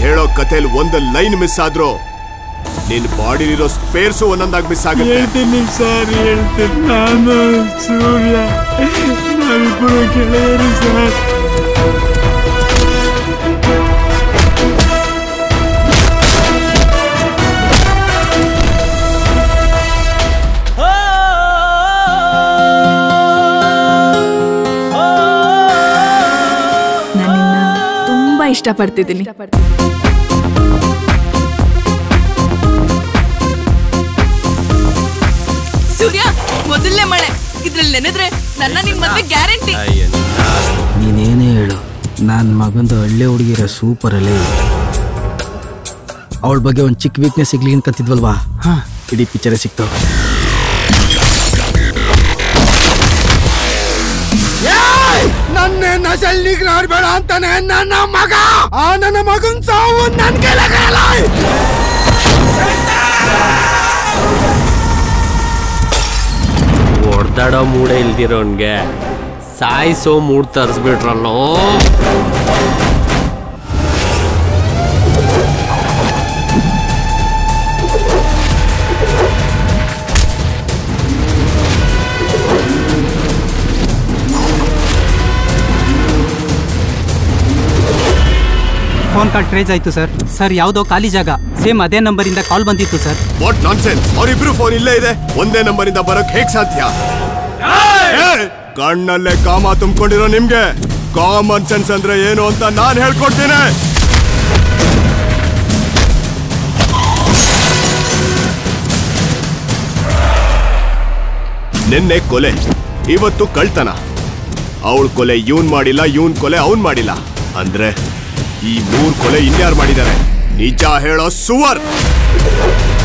ಹೇಳೋ ಕಥೆಲ್ ಒಂದು line miss ಆದ್ರೂ ನಿನ್ ಬಾಡಿಲಿರೋ ಸ್ಪೇರ್ಸು ಒಂದೊಂದಾಗಿ ಮಿಸ್ ಆಗುತ್ತೆ ಹೇಳ್ತೀನಿ ಸರ್ ಹೇಳ್ತೀನಿ ನಾನು ಸೂರ್ಯ ನಾವಿಬ್ಬರು ಗೆಳೆಯರು ಸರ್ ನಾನಿನ್ನ ತುಂಬಾ ಇಷ್ಟಪಡ್ತಿದ್ದೀನಿ ಸೂರ್ಯ ಮೊದಲನೇ ಮಳೆ ಇದ್ರಲ್ಲಿ ನೆನೆದ್ರೆ ನನ್ನ ನಿನ್ ಮದ್ವೆ ಗ್ಯಾರಂಟಿ ನೀನೇನೇ ಹೇಳು ನನ್ನ ಮಗಂದು ಹಳ್ಳಿ ಹುಡುಗಿರ ಸೂಪರ್ ಅಲ್ಲೇ ಅವಳ ಬಗ್ಗೆ ಒಂದು ಚಿಕ್ಕ ವೀಕ್ನೆಸ್ ಸಿಗ್ಲಿ ಅನ್ಕಂತಿದ್ವಲ್ವಾ ಹಾ ಇಡೀ ಪಿಕ್ಚರೇ ಸಿಕ್ತು ನನ್ನ ನಶಲ್ನಿಗ್ ನೋಡ್ಬೇಡ ಅಂತಾನೆ ನನ್ನ ಮಗ ಆ ನನ್ನ ಮಗನ್ ಸಾವು ನನ್ ಕೈಲಾಗಲ್ಲ ಹೊಡ್ದಾಡೋ ಮೂಡೆ ಇಲ್ದಿರೋನ್ಗೆ ಸಾಯಿಸೋ ಮೂಡ್ ತರಿಸ್ಬಿಟ್ರಲ್ಲೋ ಫೋನ್ ಕಾಲ್ ಟ್ರೇಸ್ ಆಯ್ತು ಸರ್ ಸರ್ ಯಾವುದೋ ಖಾಲಿ ಜಾಗ ಸೇಮ್ ಅದೇ ನಂಬರಿಂದ ಕಾಲ್ ಬಂದಿತ್ತು ಸರ್ ವಾಟ್ ನಾನ್ಸೆನ್ಸ್ ಅವರಿಬ್ರು ಫೋನ್ ಇಲ್ಲೇ ಇದೆ ಒಂದೇ ನಂಬರ್ ಇಂದ ಬರೋಕ್ ಹೇಗ್ ಸಾಧ್ಯ ಏ, ಕಣ್ಣಲ್ಲೇ ಕಾಮ ತುಂಬಿಕೊಂಡಿರೋ ನಿಮ್ಗೆ ಕಾಮನ್ ಸೆನ್ಸ್ ಅಂದ್ರೆ ಏನು ಅಂತ ನಾನ್ ಹೇಳ್ಕೊಡ್ತೀನಿ ನಿನ್ನೆ ಕೊಲೆ ಇವತ್ತು ಕಳ್ತನ ಅವಳ ಕೊಲೆ ಇವನ್ ಮಾಡಿಲ್ಲ ಇವನ್ ಕೊಲೆ ಅವನ್ ಮಾಡಿಲ್ಲ ಅಂದ್ರೆ ಈ ಮೂರ್ ಕೊಲೆ ಇನ್ಯಾರು ಮಾಡಿದ್ದಾರೆ ನಿಜ ಹೇಳೋ ಸುವರ್